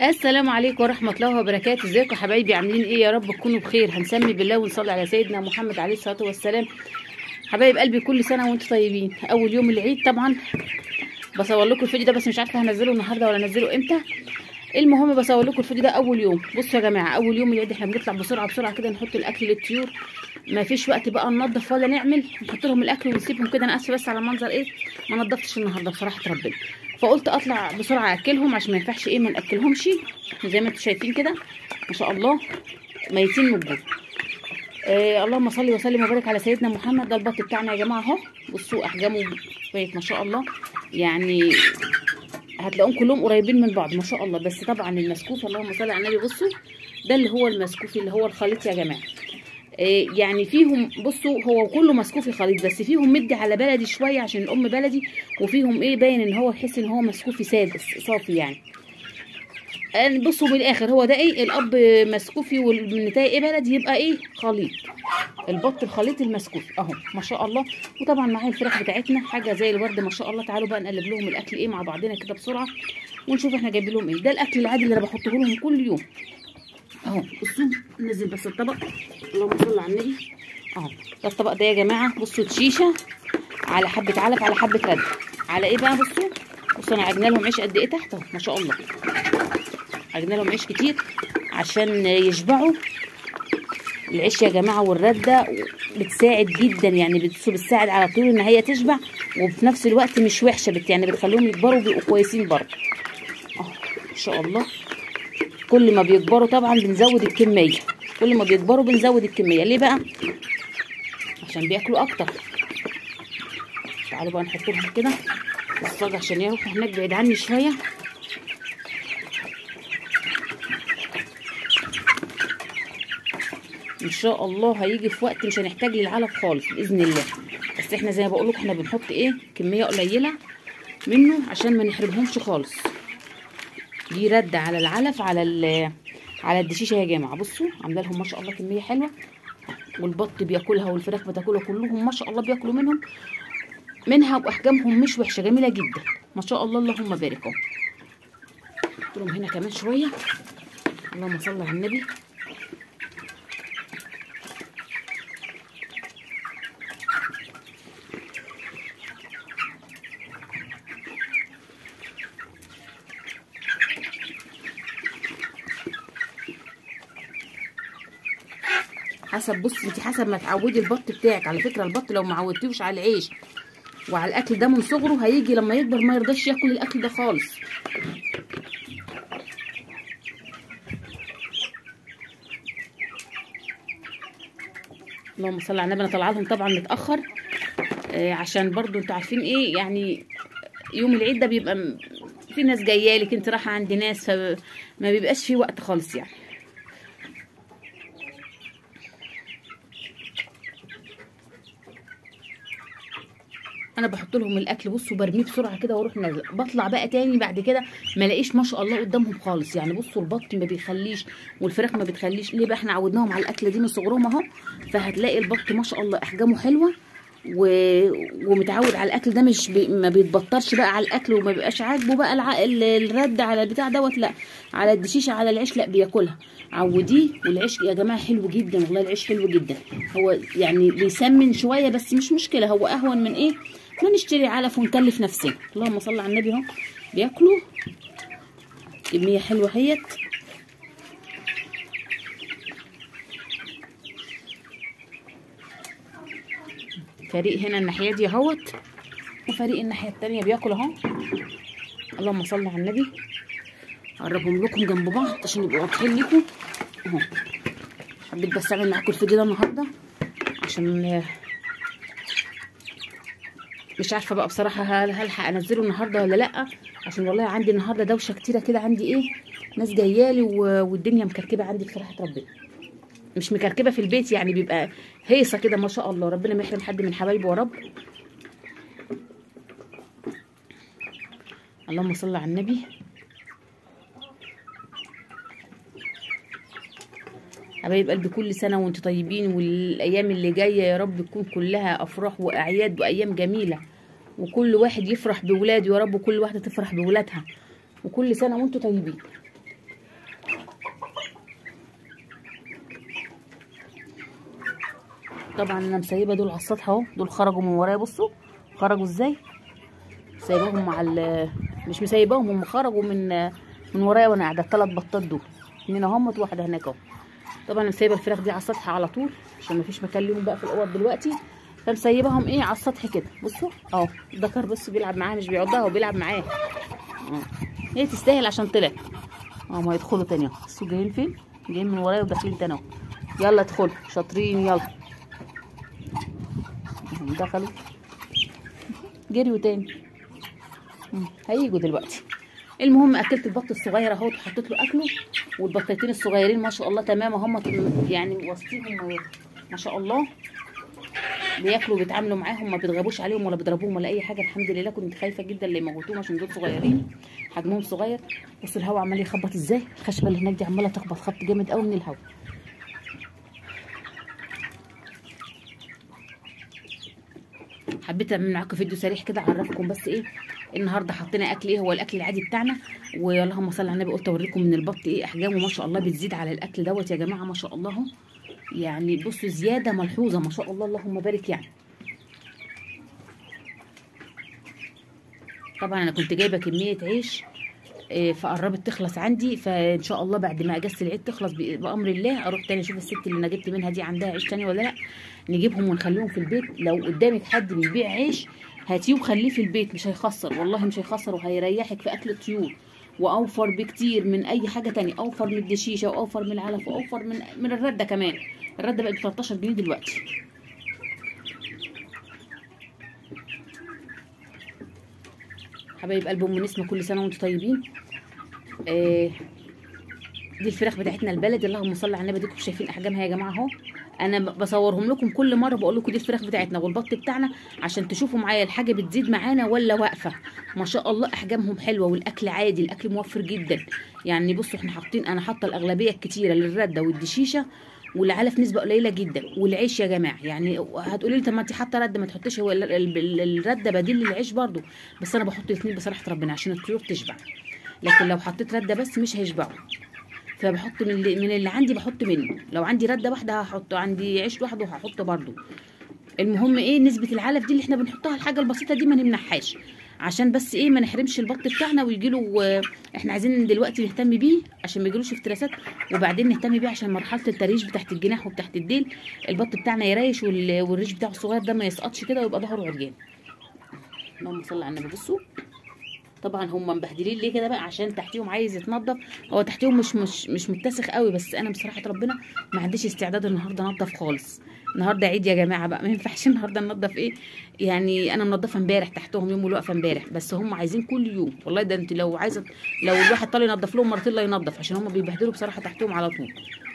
السلام عليكم ورحمة الله وبركاته ازيكم يا حبايبي عاملين ايه يا رب تكونوا بخير هنسمي بالله ونصلي على سيدنا محمد عليه الصلاة والسلام حبايب قلبي كل سنة وانتم طيبين اول يوم العيد طبعا بصور لكم الفيديو ده بس مش عارفة هنزله النهاردة ولا انزله امتى المهم بصور لكم الفيديو ده اول يوم بصوا يا جماعة اول يوم العيد احنا بنطلع بسرعة بسرعة كده نحط الاكل للطيور ما فيش وقت بقى ننضف ولا نعمل نحط لهم الاكل ونسيبهم كده انا اسفه بس على المنظر ايه ما نضفتش النهارده بصراحه ربنا فقلت اطلع بسرعه اكلهم عشان ما ينفعش ايه ما ناكلهمش زي ما انتم شايفين كده ما شاء الله ميتين من الجوع آه اللهم صل وسلم وبارك على سيدنا محمد ده البط بتاعنا يا جماعه اهو بصوا احجامه بقت ما شاء الله يعني هتلاقوهم كلهم قريبين من بعض ما شاء الله بس طبعا المسكوف اللهم صل على النبي بصوا ده اللي هو المسكوف اللي هو الخليط يا جماعه يعني فيهم بصوا هو كله مسكوفي خليط بس فيهم مدي على بلدي شويه عشان الام بلدي وفيهم ايه باين ان هو تحس ان هو مسكوفي سادس صافي يعني بصوا بالاخر هو ده ايه الاب مسكوفي والنتايه ايه بلدي يبقى ايه خليط البط الخليط المسكوفي اهو ما شاء الله وطبعا معايا الفراخ بتاعتنا حاجه زي الورد ما شاء الله تعالوا بقى نقلب لهم الاكل ايه مع بعضنا كده بسرعه ونشوف احنا جايبين لهم ايه ده الاكل العادي اللي انا بحطه لهم كل يوم اهو بصوا نزل بس الطبق اللهم صل على النبي اهو ده الطبق ده يا جماعه بصوا شيشه على حبه علف على حبه رد على ايه بقى بصوا بصوا انا عجنا لهم عيش قد ايه تحت اهو ما شاء الله عجنا لهم عيش كتير عشان يشبعوا العيش يا جماعه والرده بتساعد جدا يعني بتساعد على طول ان هي تشبع وفي نفس الوقت مش وحشه بت يعني بتخليهم يكبروا ويبقوا كويسين برضه اهو ما شاء الله كل ما بيكبروا طبعا بنزود الكميه كل ما بيكبروا بنزود الكميه ليه بقى عشان بياكلوا اكتر تعالوا بقى نحط لهم كده الصاج عشان يروحوا هناك بعيد عني شويه ان شاء الله هيجي في وقت مش هنحتاج للعلف خالص باذن الله بس احنا زي ما بقول لكم احنا بنحط ايه كميه قليله منه عشان ما نحرمهمش خالص دي رد على العلف على على الدشيشه يا جماعه بصوا عامله لهم ما شاء الله كميه حلوه والبط بياكلها والفراخ بتاكلها كلهم ما شاء الله بياكلوا منهم منها واحجامهم مش وحشه جميله جدا ما شاء الله اللهم بارك اهو احط لهم هنا كمان شويه اللهم صل على النبي حسب بصي انت حسب ما تعودي البط بتاعك على فكره البط لو ما عودتيهوش على العيش وعلى الاكل ده من صغره هيجي لما يكبر ما يرضاش ياكل الاكل ده خالص اللهم صل على النبي انا طالعه لهم طبعا متاخر آه عشان برضو انتوا عارفين ايه يعني يوم العيد ده بيبقى في ناس جايه لك انت رايحه عند ناس فما بيبقاش في وقت خالص يعني انا بحط لهم الاكل بصوا برميه بسرعه كده واروح نازله بطلع بقى تاني بعد كده ما الاقيش ما شاء الله قدامهم خالص يعني بصوا البط ما بيخليش والفراخ ما بتخليش ليه بقى احنا عودناهم على الاكله دي من صغرهم اهو فهتلاقي البط ما شاء الله احجامه حلوه و... ومتعود على الاكل ده مش بي... ما بيتبطرش بقى على الاكل وما بيبقاش عاجبه بقى الع... الرد على البتاع دوت لا على الدشيشه على العيش لا بياكلها عوديه والعيش يا جماعه حلو جدا والله العيش حلو جدا هو يعني بيسمن شويه بس مش مشكله هو اهون من ايه ما نشتري علف ونكلف نفسنا اللهم صل على النبي اهو بياكلوا كميه حلوه اهيت فريق هنا الناحيه دي اهوت وفريق الناحيه التانية بياكل اهو اللهم صل على النبي اقربهم لكم جنب بعض عشان يبقوا واضحين لكم اهو حبيت بس اعمل معاكم الفيديو ده النهارده عشان مش عارفه بقى بصراحه هل هلحق انزله النهارده ولا لا عشان والله عندي النهارده دوشه كتيره كده عندي ايه ناس جايالي والدنيا مكركبه عندي بصراحه ربنا مش مكركبه في البيت يعني بيبقى هيصه كده ما شاء الله ربنا ما يحرم حد من حبايبه يا رب اللهم صل على النبي حبايب قلبي كل سنه وانتم طيبين والايام اللي جايه يا رب تكون كلها افراح واعياد وايام جميله وكل واحد يفرح بولاده يا رب وكل واحده تفرح بولادها وكل سنه وانتم طيبين طبعا انا مسيبه دول على السطح اهو دول خرجوا من ورايا بصوا خرجوا ازاي سايباهم مع ال مش مسيباهم هم خرجوا من من ورايا وانا قاعده الثلاث بطات دول اتنين اهم واحده هناك اهو طبعا انا سايبه الفراخ دي على السطح على طول عشان مفيش مكان ليهم بقى في الاوض دلوقتي فمسيباهم ايه على السطح كده بصوا اهو الذكر بص بيلعب معاها مش بيعضها هو بيلعب معاه اه. هي تستاهل عشان طلعت اه ما يدخلوا تاني اهو بصوا جايين فين جايين من ورايا وداخلين تاني اهو يلا ادخلوا شاطرين يلا اهم دخلوا جريوا تاني مم. هيجوا دلوقتي المهم اكلت البط الصغير اهوت وحطيت له اكله والبطيتين الصغيرين ما شاء الله تمام هم يعني وسطيهم ما شاء الله بياكلوا بيتعاملوا معاهم ما بيضربوش عليهم ولا بيضربوهم ولا اي حاجه الحمد لله كنت خايفه جدا اللي يموتوهم عشان دول صغيرين حجمهم صغير بص الهواء عمال يخبط ازاي الخشبه اللي هناك دي عماله تخبط خبط جامد قوي من الهواء حبيت اعمل معاكم فيديو سريع كده اعرفكم بس ايه النهارده حطينا اكل ايه هو الاكل العادي بتاعنا واللهم صل على النبي قلت اوريكم من البط ايه احجامه ما شاء الله بتزيد على الاكل دوت يا جماعه ما شاء الله يعني بصوا زياده ملحوظه ما شاء الله اللهم بارك يعني طبعا انا كنت جايبه كميه عيش فقربت تخلص عندي فان شاء الله بعد ما اجازه العيد تخلص بامر الله اروح تاني اشوف الست اللي انا جبت منها دي عندها عيش تاني ولا لا نجيبهم ونخليهم في البيت لو قدامك حد بيبيع عيش هاتيه وخليه في البيت مش هيخسر والله مش هيخسر وهيريحك في اكل الطيور واوفر بكتير من اي حاجه تانية اوفر من الدشيشه واوفر من العلف واوفر من من الرده كمان الرده بقت ب 13 جنيه دلوقتي حبايب قلب ام نسمه كل سنه وانتم طيبين آه دي الفراخ بتاعتنا البلدي اللهم صل على النبي ديكم شايفين احجامها يا جماعه اهو انا بصورهم لكم كل مره بقول لكم دي الفراخ بتاعتنا والبط بتاعنا عشان تشوفوا معايا الحاجه بتزيد معانا ولا واقفه ما شاء الله احجامهم حلوه والاكل عادي الاكل موفر جدا يعني بصوا احنا حاطين انا حاطه الاغلبيه الكتيره للرده والدشيشه والعلف نسبه قليله جدا والعيش يا جماعه يعني هتقولي لي طب ما انت حاطه رده ما تحطيش هو الرده بديل للعيش برده بس انا بحط الاثنين بصراحه ربنا عشان الطيور تشبع لكن لو حطيت رده بس مش هيشبعوا فبحط من اللي, من اللي عندي بحط منه لو عندي رده واحده هحطه عندي عيش لوحده هحطه برده المهم ايه نسبه العلف دي اللي احنا بنحطها الحاجه البسيطه دي ما نمنعهاش عشان بس ايه ما نحرمش البط بتاعنا ويجي له احنا عايزين دلوقتي نهتم بيه عشان ما يجيلوش افتراسات وبعدين نهتم بيه عشان مرحله التريش بتاعت الجناح وبتاعت الديل البط بتاعنا يريش والريش بتاعه الصغير ده ما يسقطش كده ويبقى ظهره عرجان اللهم صل على النبي بصوا طبعا هم مبهدلين ليه كده بقى عشان تحتيهم عايز يتنضف هو تحتيهم مش مش مش متسخ قوي بس انا بصراحه ربنا ما عنديش استعداد النهارده انضف خالص النهارده عيد يا جماعه بقى ما ينفعش النهارده ننضف ايه يعني انا منضفه امبارح تحتهم يوم الوقفه امبارح بس هم عايزين كل يوم والله ده انت لو عايزه لو الواحد طالع ينضف لهم مرتين لا ينضف عشان هم بيبهدلوا بصراحه تحتهم على طول